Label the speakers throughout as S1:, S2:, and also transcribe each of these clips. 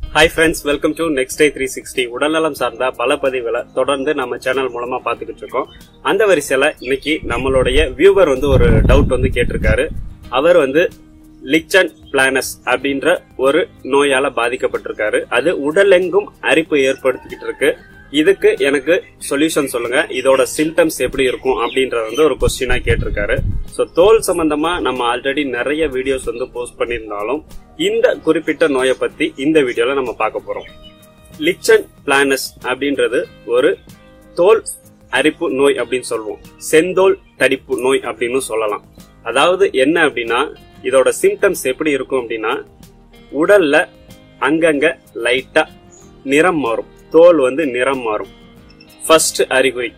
S1: hi friends welcome to next day three sixty உடல்நலம் சார்ந்த பல பதிவுகளை தொடர்ந்து நம்ம சேனல் மூலமா பாத்துக்கிட்டு இருக்கோம் அந்த வரிசையில இன்னைக்கு நம்மளுடைய வியூவர் வந்து ஒரு டவுட் வந்து கேட்டிருக்காரு அவர் வந்து லிச்சன் பிளானஸ் அப்படின்ற ஒரு நோயால பாதிக்கப்பட்டிருக்காரு அது உடலெங்கும் அரிப்பு ஏற்படுத்திக்கிட்டு இருக்கு இதுக்கு எனக்கு சொல்யூஷன் சொல்லுங்க இதோட சிம்டம்ஸ் எப்படி இருக்கும் அப்படின்றத வந்து ஒரு கொஸ்டினா கேட்டிருக்காரு ஸோ தோல் சம்பந்தமா நம்ம ஆல்ரெடி நிறைய வீடியோஸ் வந்து போஸ்ட் பண்ணியிருந்தாலும் இந்த குறிப்பிட்ட நோயை பத்தி இந்த வீடியோல நம்ம பார்க்க போறோம் லிச்சன் பிளானஸ் அப்படின்றது ஒரு தோல் அரிப்பு நோய் அப்படின்னு சொல்லுவோம் செந்தோல் தடிப்பு நோய் அப்படின்னு சொல்லலாம் அதாவது என்ன அப்படின்னா இதோட சிம்டம்ஸ் எப்படி இருக்கும் அப்படின்னா உடல்ல அங்கங்க லைட்டா நிறம் மாறும் தோல் வந்து நிறம் மாறும் ஃபர்ஸ்ட் அறிகுறி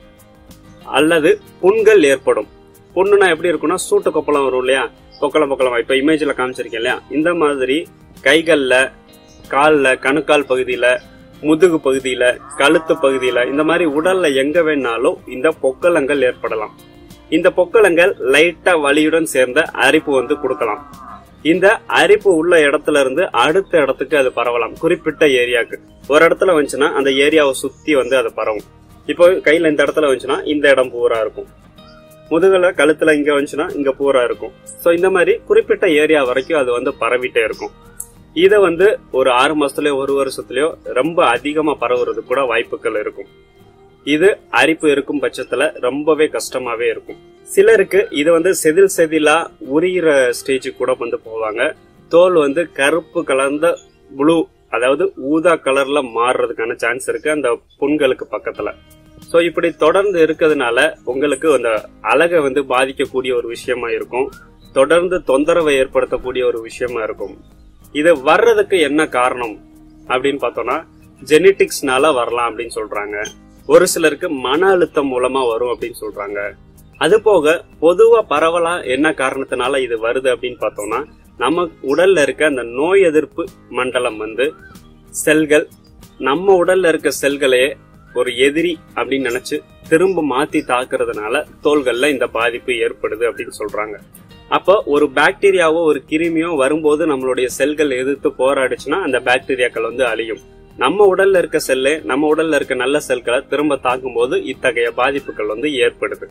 S1: அல்லது புண்கள் ஏற்படும் புண்ணுனா எப்படி இருக்கும்னா சூட்டு கொப்பளம் வரும் இல்லையா கொக்கலம் கொக்கலம் இப்ப இமேஜ்ல காமிச்சிருக்கேன் இல்லையா இந்த மாதிரி கைகள்ல கால்ல கணுக்கால் பகுதியில முதுகு பகுதியில கழுத்து பகுதியில இந்த மாதிரி உடல்ல எங்க வேணாலும் இந்த பொக்கலங்கள் ஏற்படலாம் இந்த பொக்கலங்கள் லைட்டா வலியுடன் சேர்ந்த அரிப்பு வந்து கொடுக்கலாம் இந்த அரிப்பு உள்ள இடத்துல இருந்து அடுத்த இடத்துக்கு அது பரவலாம் குறிப்பிட்ட ஏரியாக்கு ஒரு இடத்துல வந்துச்சுன்னா அந்த ஏரியாவை சுத்தி வந்து அது பரவும் இப்போ கையில இந்த இடத்துல வந்துச்சுன்னா இந்த இடம் பூரா இருக்கும் முதுகுல கழுத்துல இங்க வந்துச்சுன்னா இங்க பூரா இருக்கும் சோ இந்த மாதிரி குறிப்பிட்ட ஏரியா வரைக்கும் அது வந்து பரவிட்டே இருக்கும் இத வந்து ஒரு ஆறு மாசத்துலயோ ஒரு வருஷத்துலயோ ரொம்ப அதிகமா பரவுறது கூட வாய்ப்புகள் இருக்கும் இது அரிப்பு இருக்கும் பட்சத்துல ரொம்பவே கஷ்டமாவே இருக்கும் சிலருக்கு இது வந்து செதில் செதிலா உரியிற ஸ்டேஜ் கூட வந்து போவாங்க தோல் வந்து கருப்பு கலந்த ப்ளூ அதாவது ஊதா கலர்ல மாறுறதுக்கான சான்ஸ் இருக்கு அந்த புண்களுக்கு பக்கத்துல சோ இப்படி தொடர்ந்து இருக்கிறதுனால உங்களுக்கு அந்த அழகை வந்து பாதிக்கக்கூடிய ஒரு விஷயமா இருக்கும் தொடர்ந்து தொந்தரவை ஏற்படுத்தக்கூடிய ஒரு விஷயமா இருக்கும் இது வர்றதுக்கு என்ன காரணம் அப்படின்னு பார்த்தோம்னா ஜெனட்டிக்ஸ்னால வரலாம் அப்படின்னு சொல்றாங்க ஒரு சிலருக்கு மன அழுத்தம் மூலமா வரும் அப்படின்னு சொல்றாங்க அது போக பொதுவா பரவலா என்ன காரணத்தினால இது வருது அப்படின்னு பார்த்தோம்னா நம்ம உடல்ல இருக்க அந்த நோய் எதிர்ப்பு மண்டலம் வந்து செல்கள் நம்ம உடல்ல இருக்க செல்களையே ஒரு எதிரி அப்படின்னு நினைச்சு திரும்ப மாத்தி தாக்குறதுனால தோள்கள்ல இந்த பாதிப்பு ஏற்படுது அப்படின்னு சொல்றாங்க அப்போ ஒரு பாக்டீரியாவோ ஒரு கிருமியோ வரும்போது நம்மளுடைய செல்கள் எதிர்த்து போராடிச்சுன்னா அந்த பாக்டீரியாக்கள் வந்து அழியும் நம்ம உடல்ல இருக்க செல்லு நம்ம உடல்ல இருக்க நல்ல செல்களை திரும்ப தாக்கும் போது இத்தகைய பாதிப்புகள் வந்து ஏற்படுது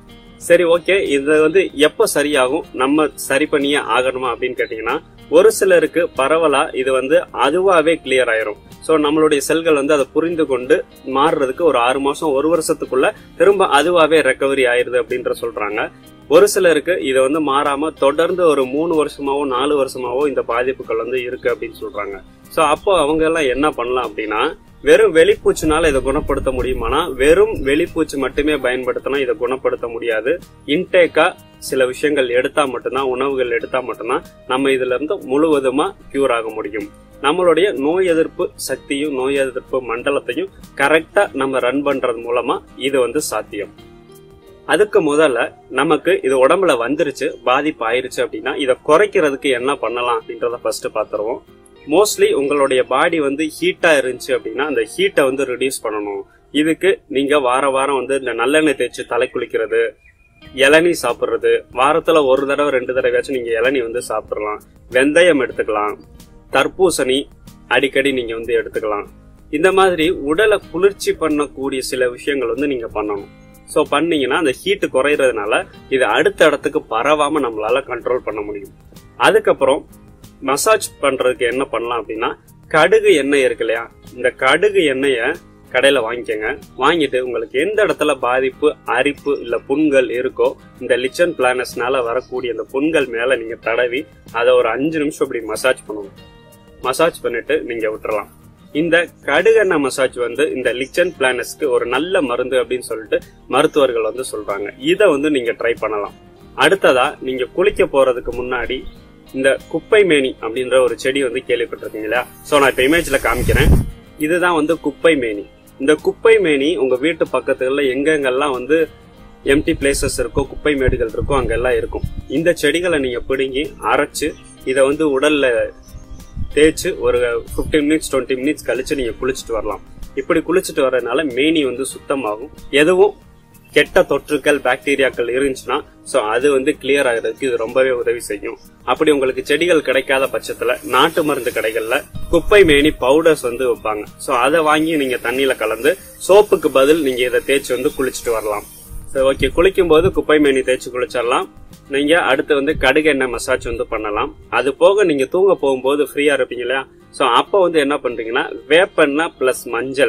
S1: சரி ஓகே இது வந்து எப்ப சரியாகும் நம்ம சரி பண்ணியே ஆகணுமா அப்படின்னு கேட்டீங்கன்னா ஒரு சிலருக்கு பரவலா இது வந்து அதுவாவே கிளியர் ஆயிரும் சோ நம்மளுடைய செல்கள் வந்து அதை புரிந்து கொண்டு மாறுறதுக்கு ஒரு ஆறு மாசம் ஒரு வருஷத்துக்குள்ள திரும்ப அதுவாவே ரெக்கவரி ஆயிருது அப்படின்ற சொல்றாங்க ஒரு சிலருக்கு இது வந்து மாறாம தொடர்ந்து ஒரு மூணு வருஷமாவோ நாலு வருஷமாவோ இந்த பாதிப்புகள் வந்து இருக்கு அப்படின்னு சொல்றாங்க சோ அப்போ அவங்க எல்லாம் என்ன பண்ணலாம் அப்படின்னா வெறும் வெளிப்பூச்சினால இதை குணப்படுத்த முடியுமானா வெறும் வெளிப்பூச்சி மட்டுமே பயன்படுத்தினா இதை குணப்படுத்த முடியாது இன்டேக்கா சில விஷயங்கள் எடுத்தா மட்டும்தான் உணவுகள் எடுத்தா மட்டும்தான் நம்ம இதுல இருந்து முழுவதுமா கியூர் ஆக முடியும் நம்மளுடைய நோய் எதிர்ப்பு சக்தியும் நோய் எதிர்ப்பு மண்டலத்தையும் கரெக்டா நம்ம ரன் பண்றது மூலமா இது வந்து சாத்தியம் அதுக்கு முதல்ல நமக்கு இது உடம்புல வந்துருச்சு பாதிப்பு ஆயிருச்சு அப்படின்னா இதை குறைக்கிறதுக்கு என்ன பண்ணலாம் அப்படின்றத ஃபர்ஸ்ட் பாத்துருவோம் மோஸ்ட்லி உங்களுடைய பாடி வந்து ஹீட்டா இருந்துச்சு அப்படின்னா அந்த ஹீட்டை வந்து ரிடியூஸ் பண்ணணும் இதுக்கு நீங்க வார வாரம் வந்து இந்த நல்லெண்ணெய் தேய்ச்சி தலை குளிக்கிறது இளநீ சாப்பிடுறது வாரத்துல ஒரு தடவை ரெண்டு தடவையாச்சும் நீங்க இளநீ வந்து சாப்பிடலாம் வெந்தயம் எடுத்துக்கலாம் தர்பூசணி அடிக்கடி நீங்க வந்து எடுத்துக்கலாம் இந்த மாதிரி உடலை குளிர்ச்சி பண்ணக்கூடிய சில விஷயங்கள் வந்து நீங்க பண்ணணும் ஸோ பண்ணீங்கன்னா அந்த ஹீட்டு குறையிறதுனால இது அடுத்த இடத்துக்கு பரவாம நம்மளால கண்ட்ரோல் பண்ண முடியும் அதுக்கப்புறம் மசாஜ் பண்றதுக்கு என்ன பண்ணலாம் அப்படின்னா கடுகு எண்ணெய் இருக்கு இல்லையா இந்த கடுகு எண்ணெய கடையில வாங்கிக்கோங்க வாங்கிட்டு உங்களுக்கு எந்த இடத்துல பாதிப்பு அரிப்பு இல்ல புண்கள் இருக்கோ இந்த லிச்சன் பிளானஸ்னால வரக்கூடிய அந்த புண்கள் மேல நீங்க தடவி அதை ஒரு அஞ்சு நிமிஷம் இப்படி மசாஜ் பண்ணணும் மசாஜ் பண்ணிட்டு நீங்க விட்டுறலாம் இந்த கடுகெண்ணெய் மசாஜ் வந்து இந்த லிச்சன் பிளானஸ்க்கு ஒரு நல்ல மருந்து அப்படின்னு சொல்லிட்டு மருத்துவர்கள் வந்து சொல்றாங்க இதை வந்து நீங்க ட்ரை பண்ணலாம் அடுத்ததா நீங்க குளிக்க போறதுக்கு முன்னாடி இந்த குப்பை மேனி அப்படின்ற ஒரு செடி வந்து கேள்விப்பட்டிருக்கீங்களா சோ நான் இப்ப இமேஜ்ல காமிக்கிறேன் இதுதான் வந்து குப்பை மேனி இந்த குப்பை மேனி உங்க வீட்டு பக்கத்துல எங்கெங்கெல்லாம் வந்து எம்டி பிளேசஸ் இருக்கோ குப்பை மேடுகள் இருக்கோ அங்கெல்லாம் இருக்கும் இந்த செடிகளை நீங்க பிடுங்கி அரைச்சு இதை வந்து உடல்ல தேய்ச்சு ஒரு பிப்டீன் மினிட்ஸ் டுவெண்ட்டி மினிட்ஸ் கழிச்சு நீங்க குளிச்சுட்டு வரலாம் இப்படி குளிச்சுட்டு வரதுனால மேனி வந்து சுத்தமாகும் எதுவும் கெட்ட தொற்றுக்கள் பாக்டீரியாக்கள் இருந்துச்சுன்னா சோ அது வந்து கிளியர் ஆகிறதுக்கு இது ரொம்பவே உதவி செய்யும் அப்படி உங்களுக்கு செடிகள் கிடைக்காத பட்சத்துல நாட்டு மருந்து கடைகள்ல குப்பை மேனி பவுடர்ஸ் வந்து வைப்பாங்க சோ அதை வாங்கி நீங்க தண்ணியில கலந்து சோப்புக்கு பதில் நீங்க இதை தேய்ச்சி வந்து குளிச்சுட்டு வரலாம் சரி ஓகே குளிக்கும் போது குப்பை மேனி தேய்ச்சி குளிச்சிடலாம் நீங்க அடுத்து வந்து கடுகு எண்ணெய் மசாஜ் வந்து பண்ணலாம் அது போக நீங்க தூங்க போகும்போது ஃப்ரீயா இருப்பீங்க இல்லையா சோ அப்ப வந்து என்ன பண்றீங்கன்னா வேப்பெண்ணெய் பிளஸ் மஞ்சள்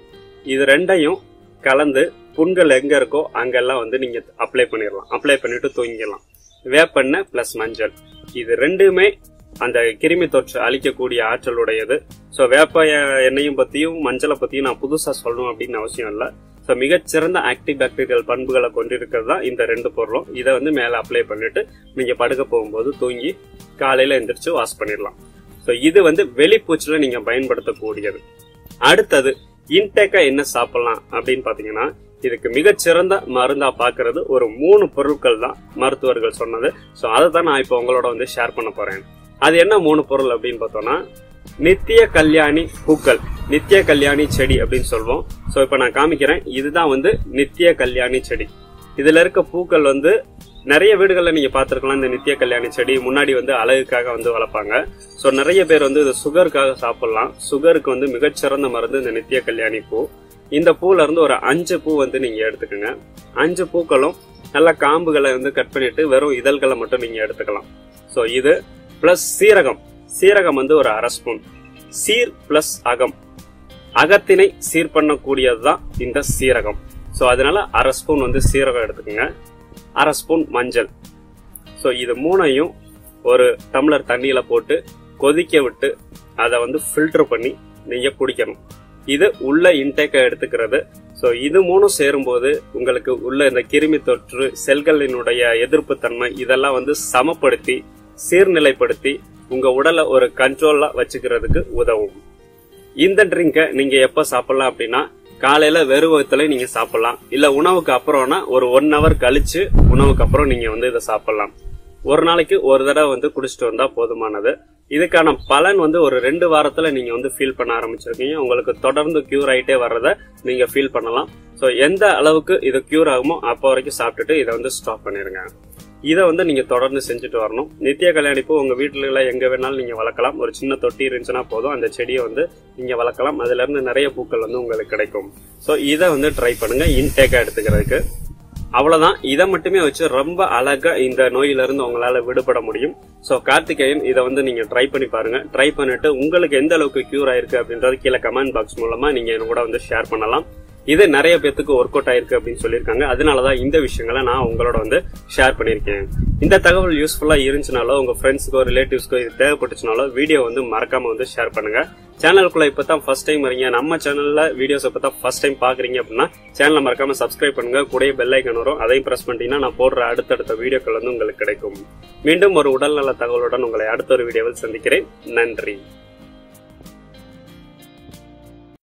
S1: இது ரெண்டையும் கலந்து புண்கள் எங்க இருக்கோ அங்கெல்லாம் வந்து நீங்க அப்ளை பண்ணிடலாம் அப்ளை பண்ணிட்டு தூங்கிடலாம் வேப்பெண்ணெய் பிளஸ் மஞ்சள் இது ரெண்டுமே அந்த கிருமி தொற்று அழிக்கக்கூடிய ஆற்றலுடையது ஸோ வேப்ப எண்ணெயும் பத்தியும் மஞ்சளை பத்தியும் நான் புதுசா சொல்லணும் அப்படின்னு அவசியம் இல்லை ஸோ மிகச்சிறந்த ஆக்டிவ் பாக்டீரியல் பண்புகளை கொண்டிருக்கிறது தான் இந்த ரெண்டு பொருளும் இதை வந்து மேலே அப்ளை பண்ணிட்டு நீங்க படுக்க போகும்போது தூங்கி காலையில எந்திரிச்சு வாஷ் பண்ணிடலாம் ஸோ இது வந்து வெளிப்பூச்சில நீங்க பயன்படுத்தக்கூடியது அடுத்தது இன்டேக்கா என்ன சாப்பிடலாம் அப்படின்னு பாத்தீங்கன்னா இதுக்கு மிகச்சிறந்த மருந்தா பாக்குறது ஒரு மூணு பொருட்கள் தான் மருத்துவர்கள் சொன்னது ஸோ அதை தான் நான் இப்போ உங்களோட வந்து ஷேர் பண்ண போறேன் அது என்ன மூணு பொருள் அப்படின்னு பார்த்தோம்னா நித்திய கல்யாணி பூக்கள் நித்திய கல்யாணி செடி அப்படின்னு சொல்லுவோம் ஸோ இப்போ நான் காமிக்கிறேன் இதுதான் வந்து நித்திய கல்யாணி செடி இதுல இருக்க பூக்கள் வந்து நிறைய வீடுகளில் நீங்க பார்த்திருக்கலாம் இந்த நித்திய கல்யாணி செடி முன்னாடி வந்து அழகுக்காக வந்து வளர்ப்பாங்க ஸோ நிறைய பேர் வந்து இது சுகருக்காக சாப்பிடலாம் சுகருக்கு வந்து மிகச்சிறந்த மருந்து இந்த நித்திய கல்யாணி பூ இந்த பூல இருந்து ஒரு அஞ்சு பூ வந்து நீங்க எடுத்துக்கோங்க அஞ்சு பூக்களும் நல்ல காம்புகளை வந்து கட் பண்ணிட்டு வெறும் இதழ்களை மட்டும் நீங்க எடுத்துக்கலாம் ஸோ இது பிளஸ் சீரகம் சீரகம் வந்து ஒரு அரை ஸ்பூன் சீர் பிளஸ் அகம் அகத்தினை சீர் பண்ணக்கூடியதுதான் இந்த சீரகம் ஸோ அதனால அரை ஸ்பூன் வந்து சீரகம் எடுத்துக்கோங்க அரை ஸ்பூன் மஞ்சள் ஸோ இது மூணையும் ஒரு டம்ளர் தண்ணியில போட்டு கொதிக்க விட்டு அதை வந்து ஃபில்டர் பண்ணி நீங்க குடிக்கணும் இது உள்ள இன்டேக்கை எடுத்துக்கிறது ஸோ இது மூணும் சேரும்போது உங்களுக்கு உள்ள இந்த கிருமி தொற்று செல்களினுடைய எதிர்ப்பு தன்மை இதெல்லாம் வந்து சமப்படுத்தி சீர்நிலைப்படுத்தி உங்க உடலை ஒரு கண்ட்ரோலா வச்சுக்கிறதுக்கு உதவும் இந்த ட்ரிங்கை நீங்க எப்ப சாப்பிடலாம் அப்படின்னா காலையில வெறும் வயிற்றுல நீங்க சாப்பிடலாம் இல்ல உணவுக்கு அப்புறம்னா ஒரு ஒன் ஹவர் கழிச்சு உணவுக்கு அப்புறம் நீங்க வந்து இதை சாப்பிடலாம் ஒரு நாளைக்கு ஒரு தடவை வந்து குடிச்சிட்டு வந்தா போதுமானது இதுக்கான பலன் வந்து ஒரு ரெண்டு வாரத்துல நீங்க வந்து ஃபீல் பண்ண ஆரம்பிச்சிருக்கீங்க உங்களுக்கு தொடர்ந்து கியூர் ஆயிட்டே வர்றத நீங்க ஃபீல் பண்ணலாம் ஸோ எந்த அளவுக்கு இது கியூர் ஆகுமோ அப்போ வரைக்கும் சாப்பிட்டுட்டு இதை வந்து ஸ்டாப் பண்ணிருங்க இதை வந்து நீங்க தொடர்ந்து செஞ்சுட்டு வரணும் நித்திய கல்யாணி பூ உங்க வீட்டுல எங்க வேணாலும் நீங்க வளர்க்கலாம் ஒரு சின்ன தொட்டி இருந்துச்சுன்னா போதும் அந்த செடியை வந்து நீங்க வளர்க்கலாம் அதுல இருந்து நிறைய பூக்கள் வந்து உங்களுக்கு கிடைக்கும் ஸோ இதை வந்து ட்ரை பண்ணுங்க இன்டேக்கா எடுத்துக்கிறதுக்கு அவ்வளவுதான் இதை மட்டுமே வச்சு ரொம்ப அழகா இந்த நோயில இருந்து உங்களால விடுபட முடியும் சோ கார்த்திகேயன் இதை வந்து நீங்க ட்ரை பண்ணி பாருங்க ட்ரை பண்ணிட்டு உங்களுக்கு எந்த அளவுக்கு கியூர் ஆயிருக்கு அப்படின்றது கீழே கமெண்ட் பாக்ஸ் மூலமா நீங்க என்ன கூட வந்து ஷேர் பண்ணலாம் இது நிறைய பேத்துக்கு ஒர்க் அவுட் ஆயிருக்கு அப்படின்னு சொல்லியிருக்காங்க அதனாலதான் இந்த விஷயங்களை நான் உங்களோட வந்து ஷேர் பண்ணியிருக்கேன் இந்த தகவல் யூஸ்ஃபுல்லா இருந்துச்சுனாலோ உங்க ஃப்ரெண்ட்ஸ்க்கோ ரிலேட்டிவ்ஸ்க்கோ இது தேவைப்பட்டுச்சுனாலோ வீடியோ வந்து மறக்காம வந்து ஷேர் பண்ணுங்க சேனலுக்குள்ள இப்பதான் ஃபர்ஸ்ட் டைம் வரீங்க நம்ம சேனல்ல வீடியோஸ் இப்பதான் ஃபர்ஸ்ட் டைம் பாக்குறீங்க அப்படின்னா சேனலை மறக்காம சப்ஸ்கிரைப் பண்ணுங்க கூடயே பெல் ஐக்கன் வரும் அதையும் பிரஸ் பண்ணிட்டீங்கன்னா நான் போடுற அடுத்தடுத்த வீடியோக்கள் வந்து உங்களுக்கு கிடைக்கும் மீண்டும் ஒரு உடல்நல தகவலுடன் உங்களை அடுத்த ஒரு வீடியோவில் சந்திக்கிறேன் நன்றி